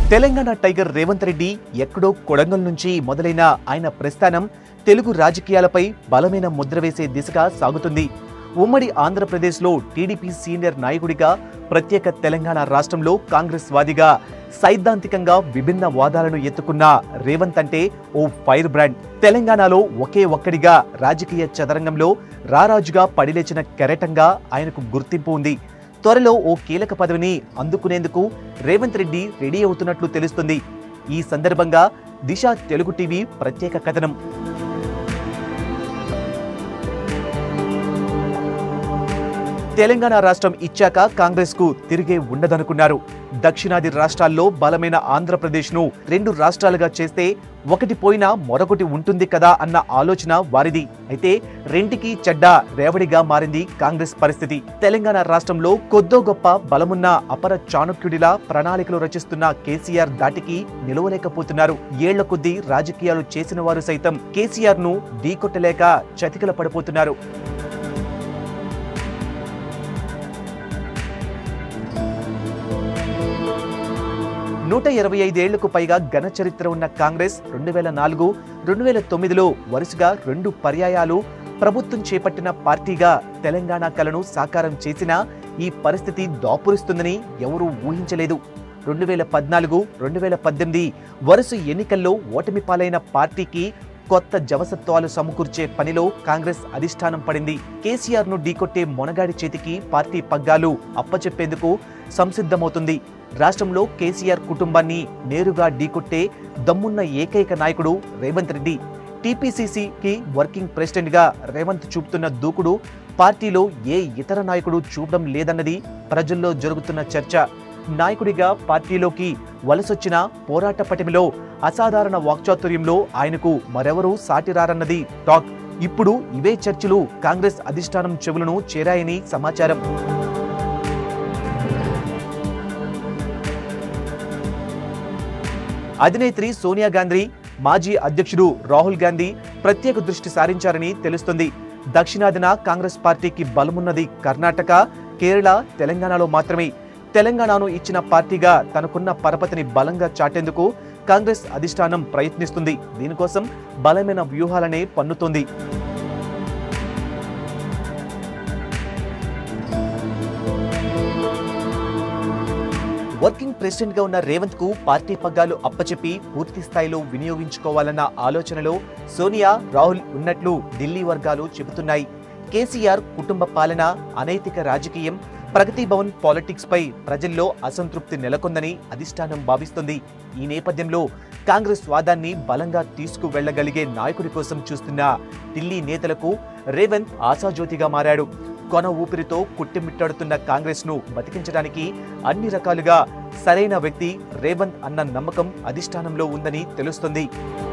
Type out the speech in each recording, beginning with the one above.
Telangana tiger Revanth Reddy ఎక్కడో కొడంగల్ నుంచి మొదలైన ఆయన ప్రస్థానం తెలుగు రాజకీయాలపై బలమైన ముద్ర వేసే దిశగా సాగుతుంది ఉమ్మడి ఆంధ్రప్రదేశ్లో టీడీపీ సీనియర్ నాయకుడిగా ప్రత్యేక తెలంగాణ రాష్ట్రంలో కాంగ్రెస్ వాదిగా సైద్ధాంతికంగా విభిన్న వాదాలను ఎత్తుకున్న రేవంత్ అంటే ఓ ఫైర్ బ్రాండ్ తెలంగాణలో ఒకే ఒక్కడిగా రాజకీయ చదరంగంలో రారాజుగా పడిలేచిన కెరటంగా ఆయనకు గుర్తింపు ఉంది త్వరలో ఓ కీలక పదవిని అందుకునేందుకు రేవంత్ రెడ్డి రెడీ అవుతున్నట్లు తెలుస్తుంది ఈ సందర్భంగా దిశ తెలుగు టీవీ ప్రత్యేక కథనం తెలంగాణ రాష్ట్రం ఇచ్చాక కాంగ్రెస్ కు తిరిగే ఉండదనుకున్నారు దక్షిణాది రాష్ట్రాల్లో బలమైన ఆంధ్రప్రదేశ్ను రెండు రాష్ట్రాలుగా చేస్తే ఒకటి పోయినా మరొకటి ఉంటుంది కదా అన్న ఆలోచన వారిది అయితే రెంటికి చెడ్డ రేవడిగా మారింది కాంగ్రెస్ పరిస్థితి తెలంగాణ రాష్ట్రంలో కొద్దో గొప్ప బలమున్న అపర చాణక్యుడిలా ప్రణాళికలు రచిస్తున్న కేసీఆర్ దాటికి నిలవలేకపోతున్నారు ఏళ్ల కొద్దీ రాజకీయాలు చేసిన వారు సైతం కేసీఆర్ ను ఢీకొట్టలేక చతికిల పడిపోతున్నారు నూట ఇరవై ఐదేళ్లకు పైగా ఘన చరిత్ర ఉన్న కాంగ్రెస్ రెండు వేల నాలుగు రెండు వేల తొమ్మిదిలో వరుసగా రెండు పర్యాయాలు ప్రభుత్వం చేపట్టిన పార్టీగా తెలంగాణ కలను సాకారం చేసినా ఈ పరిస్థితి దాపురిస్తుందని ఎవరూ ఊహించలేదు రెండు వేల పద్నాలుగు రెండు వేల పద్దెనిమిది వరుస ఎన్నికల్లో ఓటమి పాలైన పార్టీకి కొత్త జవసత్వాలు సమకూర్చే పనిలో కాంగ్రెస్ అధిష్టానం పడింది కేసీఆర్ ను ఢీకొట్టే మొనగాడి చేతికి పార్టీ పగ్గాలు అప్పచెప్పేందుకు సంసిద్ధమవుతుంది రాష్ట్రంలో కేసీఆర్ కుటుంబాన్ని నేరుగా ఢీకొట్టే దమ్మున్న ఏకైక నాయకుడు రేవంత్ రెడ్డి టీపీసీసీకి వర్కింగ్ ప్రెసిడెంట్ గా రేవంత్ చూపుతున్న దూకుడు పార్టీలో ఏ ఇతర నాయకుడు చూపడం లేదన్నది ప్రజల్లో జరుగుతున్న చర్చ నాయకుడిగా పార్టీలోకి వలసొచ్చిన పోరాట పటిమలో అసాధారణ వాక్చాతుర్యంలో ఆయనకు మరెవరూ సాటిరారన్నది టాక్ ఇప్పుడు ఇవే చర్చలు కాంగ్రెస్ అధిష్టానం చెవులను చేరాయని సమాచారం అధినేత్రి సోనియా గాంధీ మాజీ అధ్యక్షుడు రాహుల్ గాంధీ ప్రత్యేక దృష్టి సారించారని తెలుస్తుంది దక్షిణాదిన కాంగ్రెస్ పార్టీకి బలమున్నది కర్ణాటక కేరళ తెలంగాణలో మాత్రమే తెలంగాణను ఇచ్చిన పార్టీగా తనకున్న పరపతిని బలంగా చాటేందుకు కాంగ్రెస్ అధిష్టానం ప్రయత్నిస్తుంది దీనికోసం బలమైన వ్యూహాలనే పన్నుతోంది వర్కింగ్ ప్రెసిడెంట్ గా ఉన్న రేవంత్ కు పార్టీ పగ్గాలు అప్పచెప్పి పూర్తి స్థాయిలో వినియోగించుకోవాలన్న ఆలోచనలో సోనియా రాహుల్ ఉన్నట్లు ఢిల్లీ వర్గాలు చెబుతున్నాయి కేసీఆర్ కుటుంబ పాలన అనైతిక రాజకీయం ప్రగతి భవన్ పాలిటిక్స్ పై ప్రజల్లో అసంతృప్తి నెలకొందని అధిష్టానం భావిస్తుంది ఈ నేపథ్యంలో కాంగ్రెస్ వాదాన్ని బలంగా తీసుకువెళ్లగలిగే నాయకుడి కోసం చూస్తున్న ఢిల్లీ నేతలకు రేవంత్ ఆశాజ్యోతిగా మారాడు కొన ఊపిరితో కుట్టిమిట్టాడుతున్న కాంగ్రెస్ ను బతికించడానికి అన్ని రకాలుగా సరైన వ్యక్తి రేవంత్ అన్న నమ్మకం అధిష్టానంలో ఉందని తెలుస్తుంది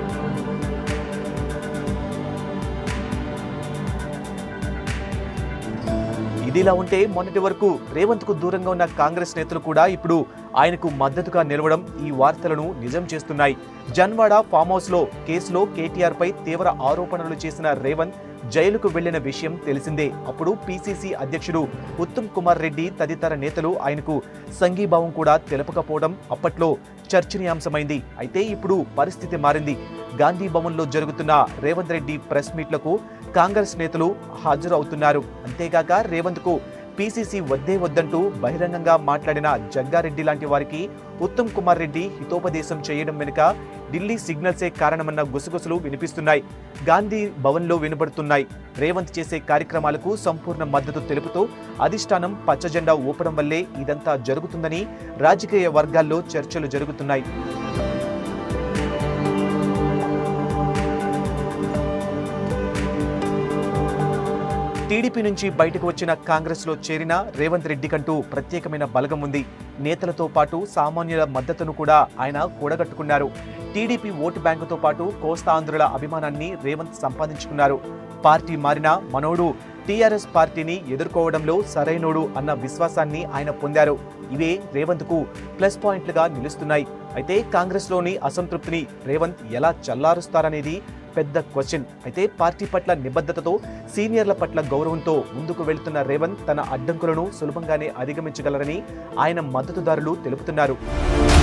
ఇదిలా ఉంటే మొన్నటి వరకు రేవంత్ కు దూరంగా ఉన్న కాంగ్రెస్ నేతలు కూడా ఇప్పుడు ఆయనకు మద్దతుగా నిలవడం ఈ వార్తలను నిజం చేస్తున్నాయి జన్వాడ ఫామ్ హౌస్ లో కేసులో కేటీఆర్ పై తీవ్ర ఆరోపణలు చేసిన రేవంత్ జైలుకు వెళ్లిన విషయం తెలిసిందే అప్పుడు పీసీసీ అధ్యక్షుడు ఉత్తమ్ కుమార్ రెడ్డి తదితర నేతలు ఆయనకు సంఘీభావం కూడా తెలపకపోవడం అప్పట్లో చర్చనీయాంశమైంది అయితే ఇప్పుడు పరిస్థితి మారింది గాంధీ భవన్లో జరుగుతున్న రేవంత్ రెడ్డి ప్రెస్ మీట్లకు కాంగ్రెస్ నేతలు హాజరవుతున్నారు అంతేగాక రేవంత్ కు పీసీసీ వద్దే వద్దంటూ బహిరంగంగా మాట్లాడిన జగ్గారెడ్డి లాంటి వారికి ఉత్తమ్ కుమార్ రెడ్డి హితోపదేశం చేయడం వెనుక ఢిల్లీ సిగ్నల్సే కారణమన్న గుసగుసలు వినిపిస్తున్నాయి గాంధీ భవన్లో వినబడుతున్నాయి రేవంత్ చేసే కార్యక్రమాలకు సంపూర్ణ మద్దతు తెలుపుతూ అధిష్టానం పచ్చజెండా ఊపడం వల్లే ఇదంతా జరుగుతుందని రాజకీయ వర్గాల్లో చర్చలు జరుగుతున్నాయి టీడీపీ నుంచి బయటకు వచ్చిన కాంగ్రెస్ లో చేరిన రేవంత్ రెడ్డి కంటూ ప్రత్యేకమైన బలగం ఉంది నేతలతో పాటు సామాన్యుల మద్దతును కూడా ఆయన కూడగట్టుకున్నారు టీడీపీ ఓటు బ్యాంకుతో పాటు కోస్తాంధ్రుల అభిమానాన్ని రేవంత్ సంపాదించుకున్నారు పార్టీ మారిన మనోడు టీఆర్ఎస్ పార్టీని ఎదుర్కోవడంలో సరైనోడు అన్న విశ్వాసాన్ని ఆయన పొందారు ఇవే రేవంత్ కు ప్లస్ పాయింట్లుగా నిలుస్తున్నాయి అయితే కాంగ్రెస్ లోని అసంతృప్తిని రేవంత్ ఎలా చల్లారుస్తారనేది పెద్ద క్వశ్చన్ అయితే పార్టీ పట్ల నిబద్ధతతో సీనియర్ల పట్ల గౌరవంతో ముందుకు వెళ్తున్న రేవంత్ తన అడ్డంకులను సులభంగానే అధిగమించగలరని ఆయన మద్దతుదారులు తెలుపుతున్నారు